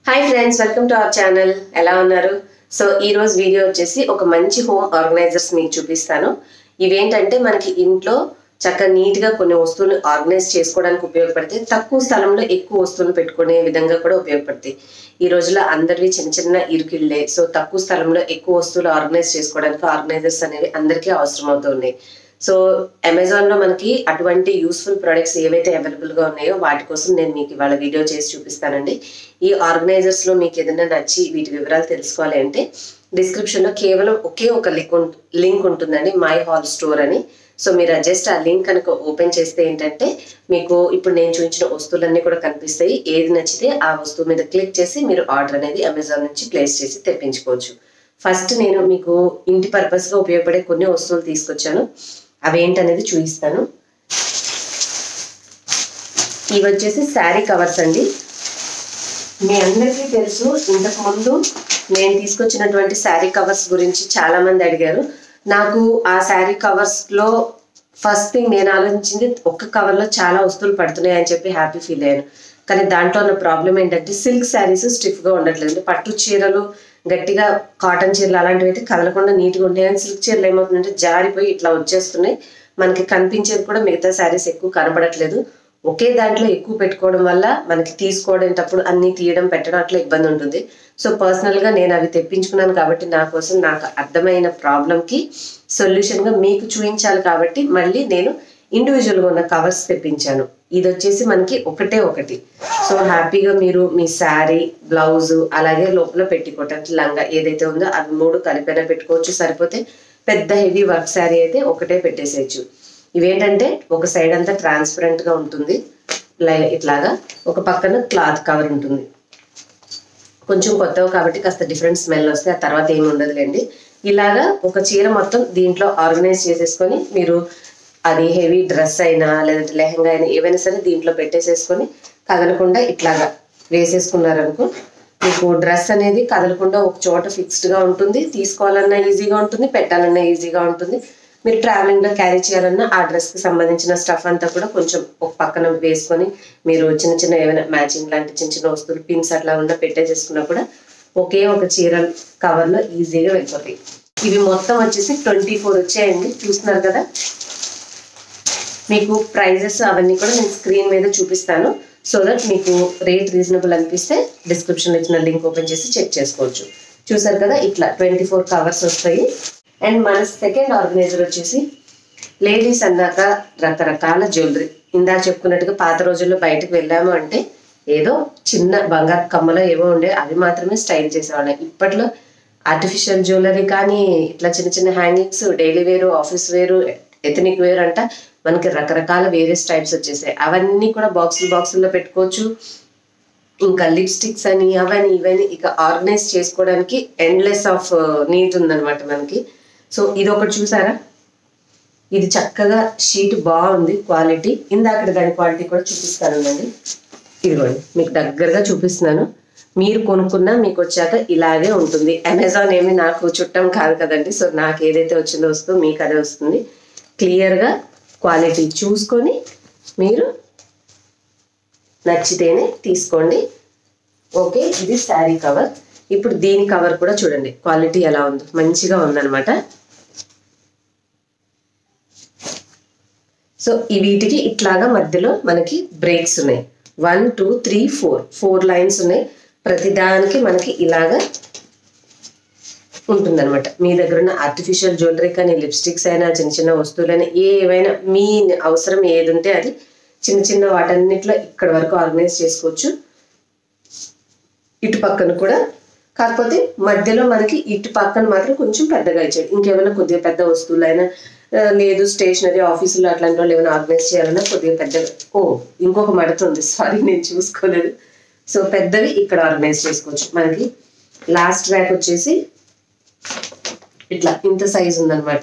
hi friends welcome to our channel ఎలా ఉన్నారు so ఈ రోజు వీడియో వచ్చేసి ఒక మంచి హోమ్ ఆర్గనైజర్స్ మీకు చూపిస్తాను ఇవేంటంటే మనకి ఇంట్లో చక్కగా నీట్ గా కొన్ని వస్తువులు ఆర్గనైజ్ చేసుకోవడానికి ఉపయోగపడతాయి తక్కువ స్థలంలో ఎక్కువ వస్తువులు పెట్టుకునే విధంగా కూడా ఉపయోగపడతాయి ఈ రోజుల్లో అందరివి చిన్న చిన్న ఇరుకిళ్ళే సో తక్కువ స్థలంలో ఎక్కువ వస్తువులు ఆర్గనైజ్ చేసుకోవడానికి ఆర్గనైజర్స్ అనేవి అందరికీ అవసరం అవుతున్నాయి సో అమెజాన్ లో మనకి అటువంటి యూస్ఫుల్ ప్రొడక్ట్స్ ఏవైతే అవైలబుల్ గా ఉన్నాయో వాటి కోసం నేను మీకు ఇవాళ వీడియో చేసి చూపిస్తానండి ఈ ఆర్గనైజర్స్ లో మీకు ఏదైనా నచ్చి వీటి వివరాలు తెలుసుకోవాలి అంటే డిస్క్రిప్షన్ లో కేవలం ఒకే ఒక లింక్ లింక్ ఉంటుందండి మై హాల్ స్టోర్ అని సో మీరు జస్ట్ ఆ లింక్ కనుక ఓపెన్ చేస్తే ఏంటంటే మీకు ఇప్పుడు నేను చూపించిన వస్తువులన్నీ కూడా కనిపిస్తాయి ఏది నచ్చితే ఆ వస్తువు మీద క్లిక్ చేసి మీరు ఆర్డర్ అనేది అమెజాన్ నుంచి ప్లేస్ చేసి తెప్పించుకోవచ్చు ఫస్ట్ నేను మీకు ఇంటి పర్పస్ గా ఉపయోగపడే కొన్ని వస్తువులు తీసుకొచ్చాను అవి ఏంటనేది చూపిస్తాను ఇవి వచ్చేసి శారీ కవర్స్ అండి మీ అందరికీ తెలుసు ఇంతకు ముందు నేను తీసుకొచ్చినటువంటి శారీ కవర్స్ గురించి చాలా మంది అడిగారు నాకు ఆ శారీ కవర్స్ లో ఫస్ట్ థింగ్ నేను ఆలోచించింది ఒక్క కవర్ లో చాలా వస్తువులు పడుతున్నాయి అని చెప్పి హ్యాపీ ఫీల్ అయ్యాను కానీ దాంట్లో ఉన్న ప్రాబ్లం ఏంటంటే సిల్క్ శారీస్ స్టిఫ్ గా ఉండట్లేదు పట్టు చీరలు గట్టిగా కాటన్ చీరలు అలాంటివి అయితే కదలకుండా నీట్గా ఉంటాయి కానీ సిల్క్ చీరలు ఏమవుతుందంటే జారిపోయి ఇట్లా వచ్చేస్తున్నాయి మనకి కనిపించేది కూడా మిగతా శారీస్ ఎక్కువ కనబడట్లేదు ఒకే దాంట్లో ఎక్కువ పెట్టుకోవడం వల్ల మనకి తీసుకోవడంటప్పుడు అన్ని తీయడం పెట్టడం అట్లా ఇబ్బంది ఉంటుంది సో పర్సనల్ గా నేను అవి తెప్పించుకున్నాను కాబట్టి నా కోసం నాకు అర్థమైన ప్రాబ్లం కి సొల్యూషన్ గా మీకు చూపించాలి కాబట్టి మళ్ళీ నేను ఇండివిజువల్ గా ఉన్న కవర్స్ తెప్పించాను ఇది వచ్చేసి మనకి ఒకటే ఒకటి సో హ్యాపీగా మీరు మీ శారీ బ్లౌజ్ అలాగే లోపల పెట్టుకోవటానికి లంగా ఏదైతే ఉందో అవి మూడు కలిపైనా పెట్టుకోవచ్చు సరిపోతే పెద్ద హెవీ వర్క్ శారీ అయితే ఒకటే పెట్టేసేయచ్చు ఇవేంటంటే ఒక సైడ్ అంతా ట్రాన్స్పరెంట్ గా ఉంటుంది లై- ఇట్లాగా ఒక పక్కన క్లాత్ కవర్ ఉంటుంది కొంచెం కొత్తవి కాబట్టి కాస్త డిఫరెంట్ స్మెల్ వస్తే ఆ తర్వాత ఏమి ఉండదులేండి ఇలాగా ఒక చీర మొత్తం దీంట్లో ఆర్గనైజ్ చేసేసుకొని మీరు అది హెవీ డ్రెస్ అయినా లేదంటే లెహంగా అయినా ఏవైనా సరే దీంట్లో పెట్టేసేసుకొని కదలకుండా ఇట్లాగా వేసేసుకున్నారనుకో మీకు డ్రెస్ అనేది కదలకుండా ఒక చోట ఫిక్స్డ్ గా ఉంటుంది తీసుకోవాలన్నా ఈజీగా ఉంటుంది పెట్టాలన్నా ఈజీగా ఉంటుంది మీరు ట్రావెలింగ్ లో క్యారీ చేయాలన్నా ఆ డ్రెస్ కి సంబంధించిన స్టఫ్ అంతా కూడా కొంచెం ఒక పక్కన వేసుకొని మీరు చిన్న చిన్న ఏమైనా మ్యాచింగ్ లాంటి చిన్న చిన్న వస్తువులు పిన్స్ అట్లా ఉన్న పెట్టేసేసుకున్నా కూడా ఒకే ఒక చీర కవర్ లో ఈజీగా వెళ్ళిపోతాయి ఇవి మొత్తం వచ్చేసి ట్వంటీ ఫోర్ వచ్చాయండి చూస్తున్నారు కదా మీకు ప్రైజెస్ అవన్నీ కూడా నేను స్క్రీన్ మీద చూపిస్తాను సో దట్ మీకు రేట్ రీజనబుల్ అనిపిస్తే డిస్క్రిప్షన్ ఇచ్చిన లింక్ ఓపెన్ చేసి చెక్ చేసుకోవచ్చు చూసారు కదా ఇట్లా ట్వంటీ ఫోర్ కవర్స్ వస్తాయి అండ్ మన సెకండ్ ఆర్గనైజర్ వచ్చేసి లేడీస్ అన్నాక రకరకాల జ్యువెలరీ ఇందాక చెప్పుకున్నట్టుగా పాత రోజుల్లో బయటకు వెళ్ళాము అంటే ఏదో చిన్న బంగారు కమ్మలో ఏవో ఉండే అవి మాత్రమే స్టైల్ చేసేవాళ్ళం ఇప్పట్లో ఆర్టిఫిషియల్ జ్యువెలరీ కానీ ఇట్లా చిన్న చిన్న హ్యాంగింగ్స్ డైలీ వేరు ఆఫీస్ వేరు ఎథనిక్ వేర్ అంట మనకి రకరకాల వేరియస్ టైప్స్ వచ్చేసాయి అవన్నీ కూడా బాక్సులు బాక్సుల్లో పెట్టుకోవచ్చు ఇంకా లిప్స్టిక్స్ అని అవని ఇవని ఇక ఆర్గనైజ్ చేసుకోవడానికి ఎండ్లెస్ ఆఫ్ నీట్ ఉందన్నమాట మనకి సో ఇది ఒకటి చూసారా ఇది చక్కగా షీట్ బాగుంది క్వాలిటీ ఇందాక దాని క్వాలిటీ కూడా చూపిస్తానండి ఇదిగోండి మీకు దగ్గరగా చూపిస్తున్నాను మీరు కొనుక్కున్నా మీకు వచ్చాక ఇలాగే ఉంటుంది అమెజాన్ ఏమి నాకు చుట్టం కాదు కదండి సో నాకు ఏదైతే వచ్చిందో వస్తుందో మీకు అదే వస్తుంది క్లియర్గా క్వాలిటీ చూసుకొని మీరు నచ్చితేనే తీసుకోండి ఓకే ఇది శారీ కవర్ ఇప్పుడు దీని కవర్ కూడా చూడండి క్వాలిటీ ఎలా ఉందో మంచిగా ఉందన్నమాట సో ఈ వీటికి ఇట్లాగా మధ్యలో మనకి బ్రేక్స్ ఉన్నాయి one two three four four lines ఉన్నాయి ప్రతిదానికి మనకి ఇలాగా ఉంటుందన్నమాట మీ దగ్గర ఉన్న ఆర్టిఫిషియల్ జ్యువెలరీ కానీ లిప్స్టిక్స్ అయినా చిన్న చిన్న వస్తువులైనా ఏవైనా మీ అవసరం ఏది ఉంటే అది చిన్న చిన్న వాటన్నిటిలో ఇక్కడ వరకు ఆర్గనైజ్ చేసుకోవచ్చు ఇటు పక్కన కూడా కాకపోతే మధ్యలో మనకి ఇటు పక్కన మాత్రం కొంచెం పెద్దగా ఇచ్చాడు ఇంకేమైనా కొద్దిగా పెద్ద వస్తువులైనా ఆ, లేదు స్టేషనరీ ఆఫీసులో అట్లాంటి వాళ్ళు ఏమైనా ఆర్గనైజ్ చేయాలన్నా కొద్దిగా పెద్దగా ఓ ఇంకొక మడత ఉంది సారీ నేను చూసుకోలేదు సో పెద్దవి ఇక్కడ ఆర్గనైజ్ చేసుకోవచ్చు మనకి లాస్ట్ ర్యాక్ వచ్చేసి ఇట్లా ఇంత సైజ్ ఉందన్నమాట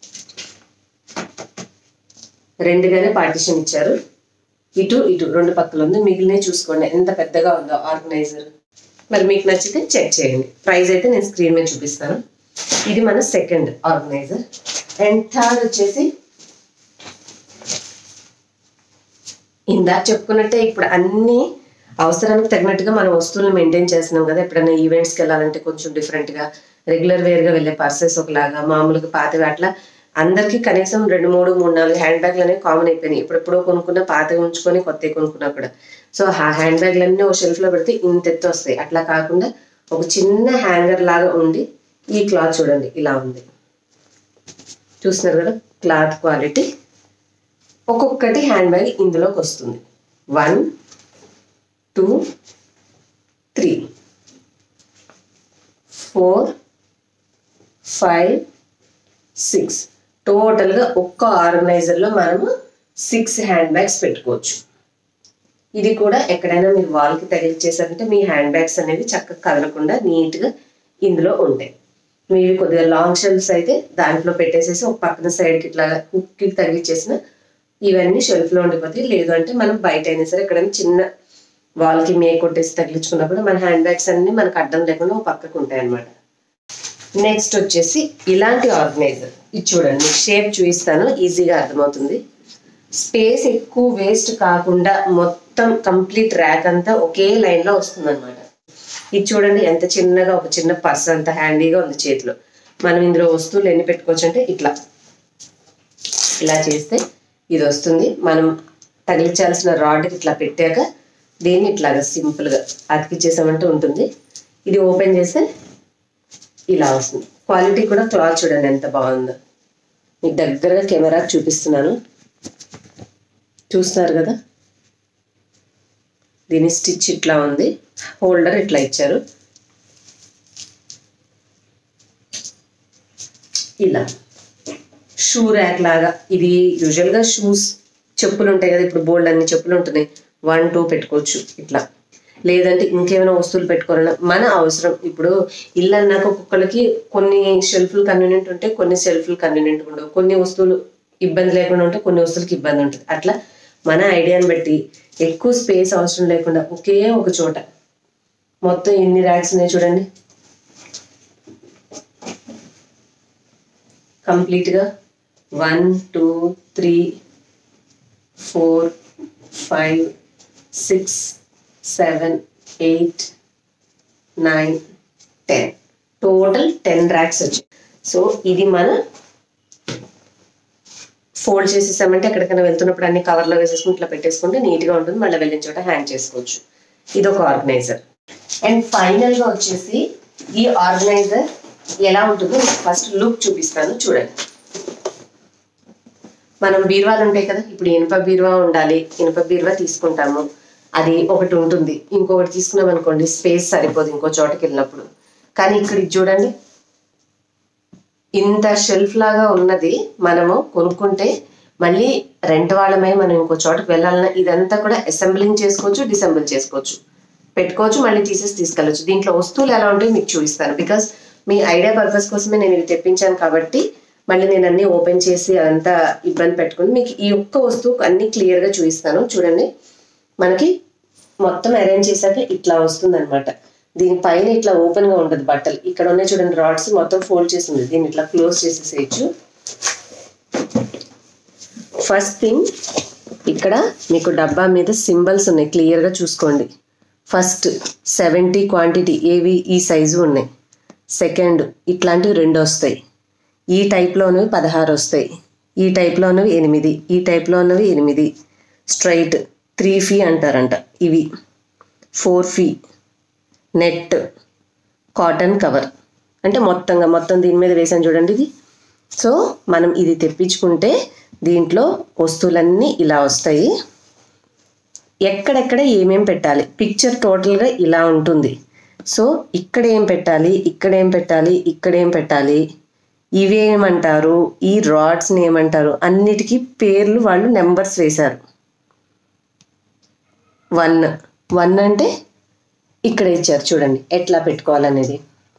రెండుగానే పార్టిషన్ ఇచ్చారు ఇటు ఇటు రెండు పక్కల ఉంది మిగిలినవి చూసుకోండి ఎంత పెద్దగా ఉందో ఆర్గనైజర్ మరి మీకు నచ్చితే చెక్ చేయండి ప్రైస్ అయితే నేను స్క్రీన్ మీద చూపిస్తాను ఇది మన సెకండ్ ఆర్గనైజర్ అండ్ థర్డ్ వచ్చేసి ఇందాక చెప్పుకున్నట్టే ఇప్పుడు అన్ని అవసరానికి తగినట్టుగా మనం వస్తువులను మెయింటైన్ చేస్తున్నాం కదా ఎప్పుడైనా ఈవెంట్స్కి వెళ్ళాలంటే కొంచెం డిఫరెంట్గా రెగ్యులర్ వేర్గా వెళ్ళే పర్సెస్ ఒకలాగా మామూలుగా పాతవి అట్లా అందరికీ కనీసం రెండు మూడు మూడు నాలుగు హ్యాండ్ బ్యాగ్లు అనేవి కామన్ అయిపోయినాయి ఇప్పుడెప్పుడో కొనుక్కున్న పాతవి ఉంచుకొని కొత్తవి కొనుక్కున్నా కూడా సో ఆ హ్యాండ్ బ్యాగ్లన్నీ ఒక షెల్ఫ్లో పెడితే ఇంత ఎత్తు వస్తాయి అట్లా కాకుండా ఒక చిన్న హ్యాంగర్ లాగా ఉండి ఈ క్లాత్ చూడండి ఇలా ఉంది చూస్తున్నారు కదా క్లాత్ క్వాలిటీ ఒక్కొక్కటి హ్యాండ్ బ్యాగ్ ఇందులోకి వస్తుంది one two three four five six టోటల్గా ఒక్క ఆర్గనైజర్లో మనము సిక్స్ హ్యాండ్ బ్యాగ్స్ పెట్టుకోవచ్చు ఇది కూడా ఎక్కడైనా మీరు వాల్కి తగిలిచ్చేసారంటే మీ హ్యాండ్ బ్యాగ్స్ అనేవి చక్కగా కదలకుండా నీట్గా ఇందులో ఉంటాయి మీవి కొద్దిగా లాంగ్ షెల్ఫ్స్ అయితే దాంట్లో పెట్టేసేసి ఒక పక్కన సైడ్కి ఇట్లా హుక్కి తగిలిచ్చేసిన ఇవన్నీ షెల్ఫ్లో ఉండిపోతాయి లేదు అంటే మనం బయట అయినా సరే ఎక్కడైనా చిన్న వాల్కి మే కొట్టేసి తగిలించుకున్నప్పుడు మన హ్యాండ్ బ్యాగ్స్ అన్ని మనకు అడ్డం లేకుండా ఒక పక్కకు ఉంటాయి అన్నమాట నెక్స్ట్ వచ్చేసి ఇలాంటి ఆర్గనైజర్ ఇది చూడండి షేప్ చూపిస్తాను ఈజీగా అర్థమవుతుంది స్పేస్ ఎక్కువ వేస్ట్ కాకుండా మొత్తం కంప్లీట్ ర్యాక్ అంతా ఒకే లైన్లో వస్తుంది అనమాట ఇది చూడండి ఎంత చిన్నగా ఒక చిన్న పర్స్ అంత హ్యాండీగా ఉంది చేతిలో మనం ఇందులో వస్తువులు ఎన్ని పెట్టుకోవచ్చు అంటే ఇట్లా ఇలా చేస్తే ఇది వస్తుంది మనం తగిలించాల్సిన రాడ్కి ఇట్లా పెట్టాక దీన్ని ఇట్లాగా సింపుల్గా అతికిచ్చేసామంటే ఉంటుంది ఇది ఓపెన్ చేస్తే ఇలా వస్తుంది క్వాలిటీ కూడా క్లాత్ చూడండి ఎంత బాగుందో మీకు దగ్గరగా కెమెరా చూపిస్తున్నాను చూస్తున్నారు కదా దీని స్టిచ్ ఇట్లా ఉంది హోల్డర్ ఇట్లా ఇచ్చారు ఇలా షూ ర్యాక్ లాగా ఇది యూజువల్గా షూస్ చెప్పులు ఉంటాయి కదా ఇప్పుడు బోల్డ్ అన్ని చెప్పులు ఉంటున్నాయి వన్ టూ పెట్టుకోవచ్చు ఇట్లా లేదంటే ఇంకేమైనా వస్తువులు పెట్టుకోవాలన్నా మన అవసరం ఇప్పుడు ఇల్లు అన్నాక ఒక్కొక్కరికి కొన్ని షెల్ఫ్లు కన్వీనియంట్ ఉంటాయి కొన్ని షెల్ఫ్లు కన్వీనియంట్ ఉండవు కొన్ని వస్తువులు ఇబ్బంది లేకుండా ఉంటే కొన్ని వస్తువులకి ఇబ్బంది ఉంటుంది అట్లా మన ఐడియాని బట్టి ఎక్కువ స్పేస్ అవసరం లేకుండా ఒకే ఒక చోట మొత్తం ఎన్ని ర్యాక్స్ ఉన్నాయి చూడండి కంప్లీట్గా one two three four five six seven eight nine ten total ten racks వచ్చాయి సో ఇది మన ఫోల్డ్ చేసేసామంటే ఎక్కడికైనా వెళ్తున్నప్పుడు అన్ని కవర్లో వేసేసుకుని ఇట్లా పెట్టేసుకుంటే నీట్గా ఉంటుంది మళ్ళీ వెళ్ళిన చోట హ్యాంగ్ చేసుకోవచ్చు ఇది ఒక ఆర్గనైజర్ అండ్ ఫైనల్గా వచ్చేసి ఈ ఆర్గనైజర్ ఎలా ఉంటుందో ఫస్ట్ లుక్ చూపిస్తాను చూడండి మనం బీరువాలు ఉంటాయి కదా ఇప్పుడు ఇనుప బీరువా ఉండాలి ఇనుప బీరువా తీసుకుంటాము అది ఒకటి ఉంటుంది ఇంకొకటి తీసుకున్నాం అనుకోండి స్పేస్ సరిపోదు ఇంకో చోటకి వెళ్ళినప్పుడు కానీ ఇక్కడ ఇది చూడండి ఇంత షెల్ఫ్ లాగా ఉన్నది మనము కొనుక్కుంటే మళ్ళీ రెంట్ వాళ్ళమే మనం ఇంకో చోటకి వెళ్ళాలన్నా ఇదంతా కూడా అసెంబ్లింగ్ చేసుకోవచ్చు డిసెంబుల్ చేసుకోవచ్చు పెట్టుకోవచ్చు మళ్ళీ తీసేసి తీసుకెళ్ళచ్చు దీంట్లో వస్తువులు ఎలా ఉంటాయో మీకు చూపిస్తాను బికాస్ మీ ఐడియా పర్పస్ కోసమే నేను ఇవి తెప్పించాను కాబట్టి మళ్ళీ నేను అన్ని ఓపెన్ చేసి అదంతా ఇబ్బంది పెట్టుకుని మీకు ఈ ఒక్క వస్తువు అన్ని క్లియర్గా చూపిస్తాను చూడండి మనకి మొత్తం అరేంజ్ చేశాక ఇట్లా వస్తుంది అనమాట దీనిపైన ఇట్లా ఓపెన్ గా ఉంటుంది బట్టలు ఇక్కడ ఉన్నాయి చూడండి రాడ్స్ మొత్తం ఫోల్డ్ చేసి ఉంది దీన్ని ఇట్లా క్లోజ్ చేసేసేయచ్చు ఫస్ట్ థింగ్ ఇక్కడ మీకు డబ్బా మీద సింబల్స్ ఉన్నాయి క్లియర్గా చూసుకోండి ఫస్ట్ సెవెంటీ క్వాంటిటీ ఏవి ఈ సైజు ఉన్నాయి సెకండ్ ఇట్లాంటివి రెండు వస్తాయి ఈ టైప్లో ఉన్నవి పదహారు వస్తాయి ఈ టైప్లో ఉన్నవి ఎనిమిది ఈ టైప్లో ఉన్నవి ఎనిమిది స్ట్రైట్ త్రీ ఫీ అంటారంట ఇవి ఫోర్ ఫీ నెట్ కాటన్ కవర్ అంటే మొత్తంగా మొత్తం దీని మీద వేసాను చూడండి ఇది సో మనం ఇది తెప్పించుకుంటే దీంట్లో వస్తువులన్నీ ఇలా వస్తాయి ఎక్కడెక్కడ ఏమేం పెట్టాలి పిక్చర్ టోటల్గా ఇలా ఉంటుంది సో ఇక్కడ ఏం పెట్టాలి ఇక్కడ ఏం పెట్టాలి ఇక్కడ ఏం పెట్టాలి ఇవేమంటారు ఈ రాడ్స్ని ఏమంటారు అన్నిటికీ పేర్లు వాళ్ళు నెంబర్స్ వేశారు వన్ వన్ అంటే ఇక్కడ ఇచ్చారు చూడండి ఎట్లా పెట్టుకోవాలనేది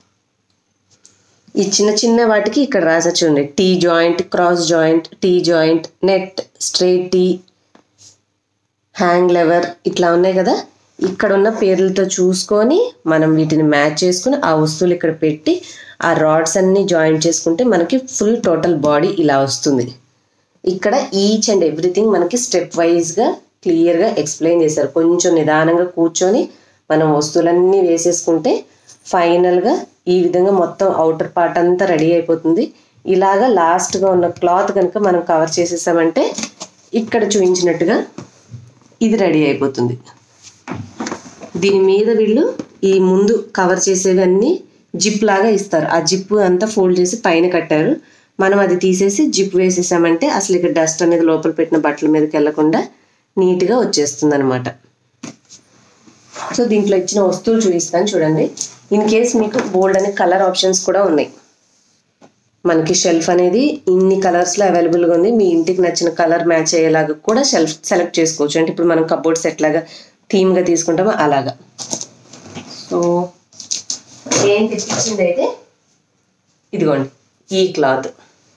ఈ చిన్న చిన్న వాటికి ఇక్కడ రాసా చూడండి T joint cross joint T joint net straight T hang lever ఇట్లా ఉన్నాయి కదా ఇక్కడ ఉన్న పేర్లతో చూసుకొని మనం వీటిని మ్యాచ్ చేసుకుని ఆ వస్తువులు ఇక్కడ పెట్టి ఆ రాడ్స్ అన్ని జాయింట్ చేసుకుంటే మనకి ఫుల్ టోటల్ బాడీ ఇలా వస్తుంది ఇక్కడ ఈచ్ అండ్ ఎవ్రీథింగ్ మనకి స్టెప్ వైజ్గా క్లియర్గా ఎక్స్ప్లెయిన్ చేశారు కొంచెం నిదానంగా కూర్చొని మనం వస్తువులన్నీ వేసేసుకుంటే ఫైనల్గా ఈ విధంగా మొత్తం అవుటర్ పార్ట్ అంతా రెడీ అయిపోతుంది ఇలాగా లాస్ట్గా ఉన్న క్లాత్ కనుక మనం కవర్ చేసేసామంటే ఇక్కడ చూపించినట్టుగా ఇది రెడీ అయిపోతుంది దీని మీద వీళ్ళు ఈ ముందు కవర్ చేసేవన్నీ జిప్ లాగా ఇస్తారు ఆ జిప్ అంతా ఫోల్డ్ చేసి పైన కట్టారు మనం అది తీసేసి జిప్ వేసేసామంటే అసలు ఇక్కడ డస్ట్ అనేది లోపల పెట్టిన బట్టల మీదకి వెళ్లకుండా నీట్గా వచ్చేస్తుంది అనమాట సో దీంట్లో ఇచ్చిన వస్తువులు చూపిస్తాను చూడండి ఇన్ కేస్ మీకు బోల్డ్ అనే కలర్ ఆప్షన్స్ కూడా ఉన్నాయి మనకి షెల్ఫ్ అనేది ఇన్ని కలర్స్లో అవైలబుల్గా ఉంది మీ ఇంటికి నచ్చిన కలర్ మ్యాచ్ అయ్యేలాగా కూడా షెల్ఫ్ సెలెక్ట్ చేసుకోవచ్చు అంటే ఇప్పుడు మనం కబోర్డ్ సెట్ లాగా థీమ్గా తీసుకుంటామో అలాగా సో ఏం తెప్పించింది అయితే ఇదిగోండి ఈ క్లాత్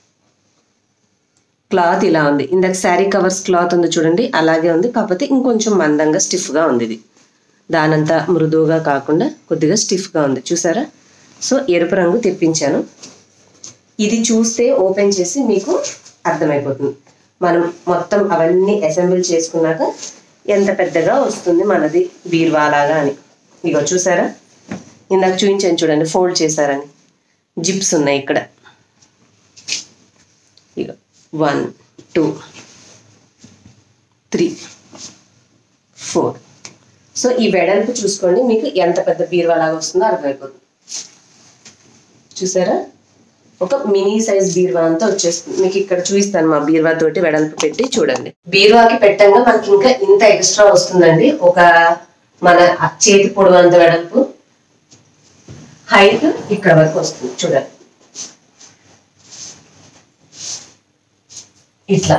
క్లాత్ ఇలా ఉంది ఇందాక శారీ కవర్స్ క్లాత్ ఉంది చూడండి అలాగే ఉంది కాకపోతే ఇంకొంచెం మందంగా స్టిఫ్గా ఉంది ఇది దానంతా మృదువుగా కాకుండా కొద్దిగా స్టిఫ్గా ఉంది చూసారా సో ఎరుపు రంగు తెప్పించాను ఇది చూస్తే ఓపెన్ చేసి మీకు అర్థమైపోతుంది మనం మొత్తం అవన్నీ అసెంబ్ల్ చేసుకున్నాక ఎంత పెద్దగా వస్తుంది మనది బీర్వాలాగా అని ఇగో చూసారా ఇందాక చూపించాను చూడండి ఫోల్డ్ చేశారని జిప్స్ ఉన్నాయి ఇక్కడ ఇక one two three four so ఈ వెడల్పు చూసుకోండి మీకు ఎంత పెద్ద బీరువాలాగా వస్తుందో అర్థమైపోతుంది చూసారా ఒక మినీ సైజ్ బీరువా అంతా వచ్చేస్తుంది మీకు ఇక్కడ చూపిస్తాను మా బీరువా తోటి వెడల్పు పెట్టి చూడండి బీరువాకి పెట్టంగా మనకి ఇంకా ఇంత ఎక్స్ట్రా వస్తుందండి ఒక మన చేతి పొడవు అంత వెడల్పు హైట్ ఇక్కడ వరకు వస్తుంది చూడండి ఇట్లా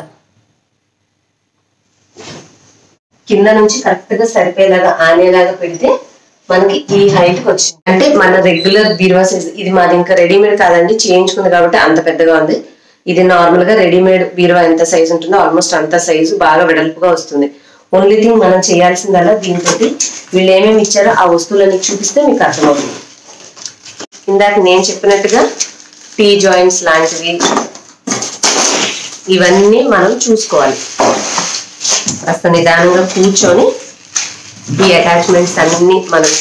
కింద నుంచి కరెక్ట్ గా సరిపోయేలాగా ఆనేలాగా పెడితే మనకి ఈ హైట్ వచ్చింది అంటే మన రెగ్యులర్ బీరువా సైజ్ ఇది మాది ఇంకా రెడీమేడ్ కాదండి చేయించుకుంది కాబట్టి అంత పెద్దగా ఉంది ఇది నార్మల్ గా రెడీమేడ్ బీరువా ఎంత సైజ్ ఉంటుందో ఆల్మోస్ట్ అంత సైజు బాగా వెడల్పుగా వస్తుంది ఓన్లీ థింగ్ మనం చేయాల్సిందల్లా దీంతో వీళ్ళు ఏమేమి ఇచ్చారో ఆ వస్తువులన్నీ చూపిస్తే మీకు అర్థమవుతుంది ఇందాక నేను చెప్పినట్టుగా టీ జాయింట్స్ లాంటివి ఇవన్నీ మనం చూసుకోవాలి కాస్త నిదానంగా కూర్చొని ఈ అటాచ్మెంట్స్ అన్ని మనం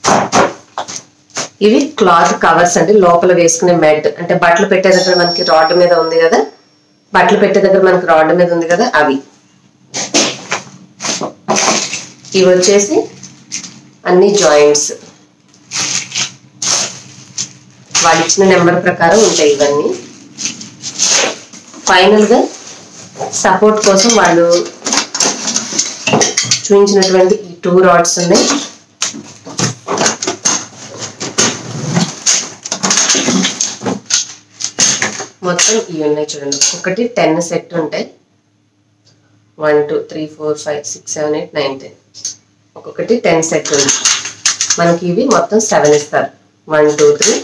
ఇవి క్లాత్ కవర్స్ అంటే లోపల వేసుకునే మ్యాట్ అంటే బట్టలు పెట్టే దగ్గర మనకి రాడ్ మీద ఉంది కదా బట్టలు పెట్టే దగ్గర మనకి రాడ్ మీద ఉంది కదా అవి ఇవి వచ్చేసి అన్ని జాయింట్స్ వాళ్ళు ఇచ్చిన నెంబర్ ప్రకారం ఉంటాయి ఇవన్నీ ఫైనల్గా సపోర్ట్ కోసం వాళ్ళు చూపించినటువంటి ఈ టూ రాడ్స్ ఉన్నాయి మొత్తం ఇవి ఉన్నాయి చూడండి ఒకటి టెన్ సెట్ ఉంటాయి one two three four five six seven eight nine ten ఒక్కొక్కటి టెన్ సెట్ ఉంది మనకి ఇవి మొత్తం సెవెన్ ఇస్తారు వన్ టూ త్రీ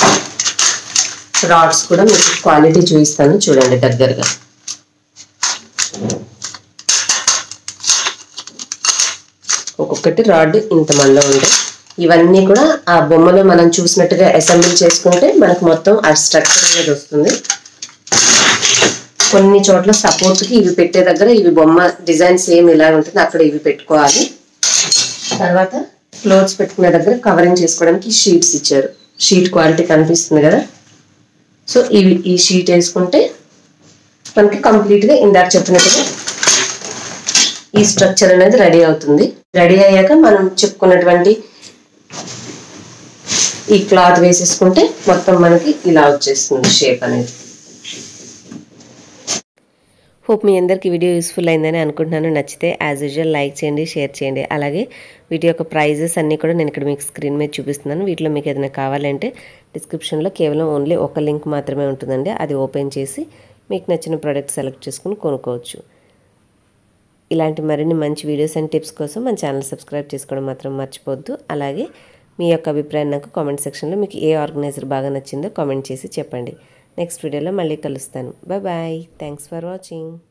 రాడ్స్ కూడా మీకు క్వాలిటీ చూపిస్తాను చూడండి దగ్గరగా ఒక్కొక్కటి రాడ్ ఇంత మందం ఉంటాయి ఇవన్నీ కూడా ఆ బొమ్మలో మనం చూసినట్టుగా అసెంబ్లీ చేసుకుంటే మనకు మొత్తం ఆ స్ట్రక్చర్ అనేది వస్తుంది కొన్ని చోట్ల సపోర్ట్కి ఇవి పెట్టే దగ్గర ఇవి బొమ్మ డిజైన్ సేమ్ ఇలా ఉంటుంది అక్కడ ఇవి పెట్టుకోవాలి తర్వాత క్లోత్స్ పెట్టుకునే దగ్గర కవరింగ్ చేసుకోవడానికి షీట్స్ ఇచ్చారు షీట్ క్వాలిటీ కనిపిస్తుంది కదా సో ఇవి ఈ షీట్ వేసుకుంటే మనకి కంప్లీట్గా ఇందాక చెప్పినట్టుగా ఈ స్ట్రక్చర్ అనేది రెడీ అవుతుంది రెడీ అయ్యాక మనం చెప్పుకున్నటువంటి ఈ క్లాత్ వేసేసుకుంటే మొత్తం మనకి ఇలా వచ్చేస్తుంది షేప్ అనేది హోప్ మీ అందరికి వీడియో యూస్ఫుల్ అయిందని అనుకుంటున్నాను నచ్చితే యాజ్ యూజువల్ లైక్ చేయండి షేర్ చేయండి అలాగే వీటి యొక్క ప్రైజెస్ అన్నీ కూడా నేను ఇక్కడ మీకు స్క్రీన్ మీద చూపిస్తున్నాను వీటిలో మీకు ఏదైనా కావాలంటే డిస్క్రిప్షన్లో కేవలం ఓన్లీ ఒక లింక్ మాత్రమే ఉంటుందండి అది ఓపెన్ చేసి మీకు నచ్చిన ప్రోడక్ట్ సెలెక్ట్ చేసుకుని కొనుక్కోవచ్చు ఇలాంటి మరిన్ని మంచి వీడియోస్ అండ్ టిప్స్ కోసం మన ఛానల్ సబ్స్క్రైబ్ చేసుకోవడం మాత్రం మర్చిపోవద్దు అలాగే మీ యొక్క అభిప్రాయం నాకు కామెంట్ సెక్షన్లో మీకు ఏ ఆర్గనైజర్ బాగా నచ్చిందో కామెంట్ చేసి చెప్పండి నెక్స్ట్ వీడియోలో మళ్ళీ కలుస్తాను bye bye thanks for watching